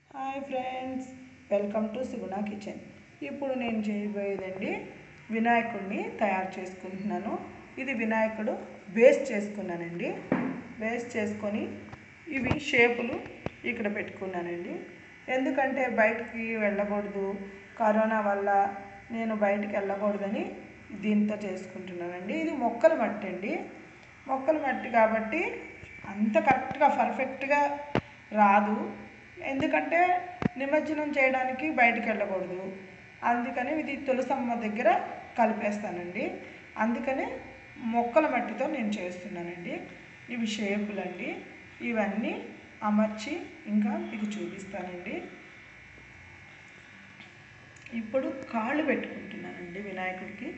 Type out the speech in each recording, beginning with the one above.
hi friends welcome to Suguna kitchen ఇప్పుడు నేను చేయబోయేదండి వినాయకుడిని తయారు చేసుకుంటున్నాను ఇది వినాయకుడు బేస్ చేసుకున్నానండి బేస్ చేసుకొని ఇవి షేపులు ఇక్కడ పెట్టుకున్నానండి ఎందుకంటే బయటికి వెళ్ళకూడదు కరోనా వల్ల నేను బయటికి వెళ్ళకూడదని దీంతో చేసుకుంటున్నానండి ఇది మొక్కల మట్టి అండి మొక్కల మట్టి కాబట్టి అంత కరెక్ట్గా పర్ఫెక్ట్గా రాదు ఎందుకంటే నిమజ్జనం చేయడానికి బయటికి వెళ్ళకూడదు అందుకని ఇది తులసమ్మ దగ్గర కలిపేస్తానండి అందుకని మొక్కల మట్టితో నేను చేస్తున్నానండి ఇవి షేపులండి ఇవన్నీ అమర్చి ఇంకా మీకు చూపిస్తానండి ఇప్పుడు కాళ్ళు పెట్టుకుంటున్నానండి వినాయకుడికి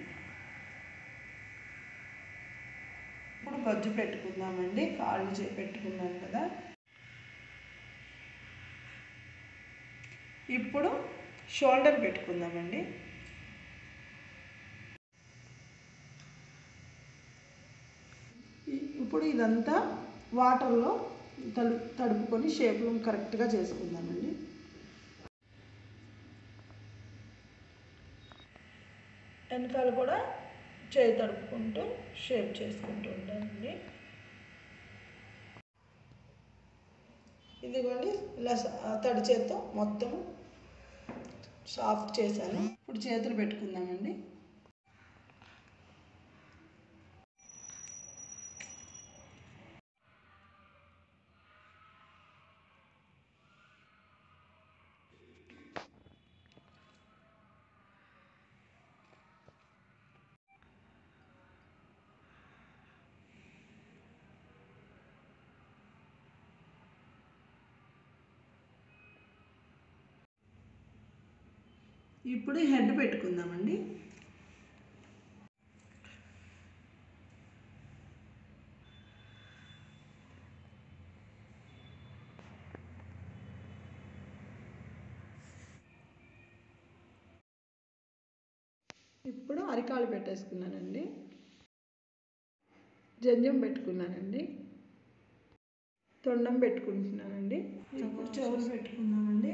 ఇప్పుడు గజ్జు పెట్టుకుందామండి కాళ్ళు చే పెట్టుకున్నాను కదా ఇప్పుడు షోల్డర్ పెట్టుకుందామండి ఇ- ఇప్పుడు ఇదంతా వాటర్లో తడు తడుపుకొని షేప్లు కరెక్ట్గా చేసుకుందామండి వెనకాల కూడా చేయి తడుపుకుంటూ షేప్ చేసుకుంటూ ఉంటానండి ఇదిగోండి ఇలా స- తడి చేత్తో మొత్తం సాఫ్ట్ చేశాను ఇప్పుడు చేతులు పెట్టుకుందామండి ఇప్పుడు హెడ్ పెట్టుకుందామండి ఇప్పుడు అరికాలు పెట్టేసుకున్నానండి జంజం పెట్టుకున్నానండి తొండం పెట్టుకుంటున్నానండి ఇప్పుడు చెవులు పెట్టుకుందామండి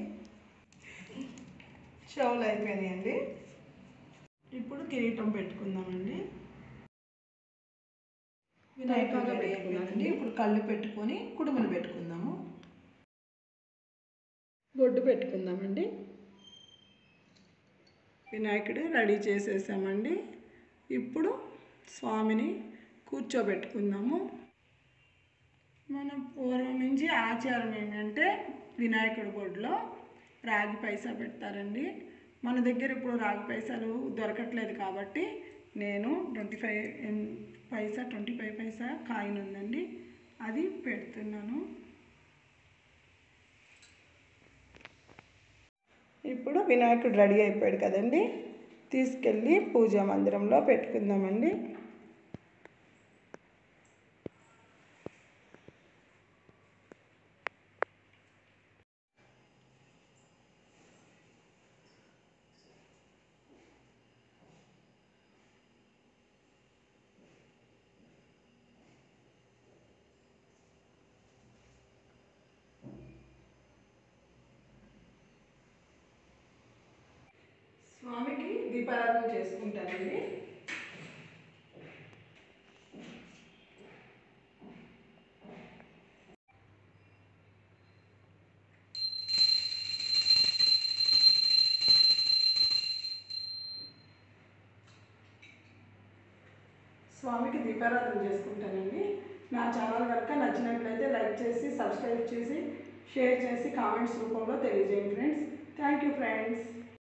చెవులు అయిపోయినాయండి ఇప్పుడు కిరీటం పెట్టుకుందామండి వినాయకుడు పెట్టుకున్నానండి ఇప్పుడు కళ్ళు పెట్టుకొని కుడుములు పెట్టుకుందాము బొడ్డు పెట్టుకుందామండి వినాయకుడు రెడీ చేసేసామండి ఇప్పుడు స్వామిని కూర్చోబెట్టుకుందాము మన పూర్వం నుంచి ఆచారం ఏంటంటే వినాయకుడి గుడిలో రాగి పైసా పెడతారండి మన దగ్గర ఇప్పుడు రాగి పైసలు దొరకట్లేదు కాబట్టి నేను twenty five paisa twenty five paisa coin ఉందండి అది పెడుతున్నాను ఇప్పుడు వినాయకుడు రెడీ అయిపోయాడు కదండి తీసుకెళ్ళి పూజా మందిరంలో పెట్టుకుందామండి స్వామికి దీపారాధన చేసుకుంటానండి స్వామికి దీపారాధన చేసుకుంటానండి నా ఛానల్ కనుక నచ్చినట్లయితే లైక్ చేసి సబ్స్క్రైబ్ చేసి షేర్ చేసి కామెంట్స్ రూపంలో తెలియజేయండి ఫ్రెండ్స్ థ్యాంక్ యూ ఫ్రెండ్స్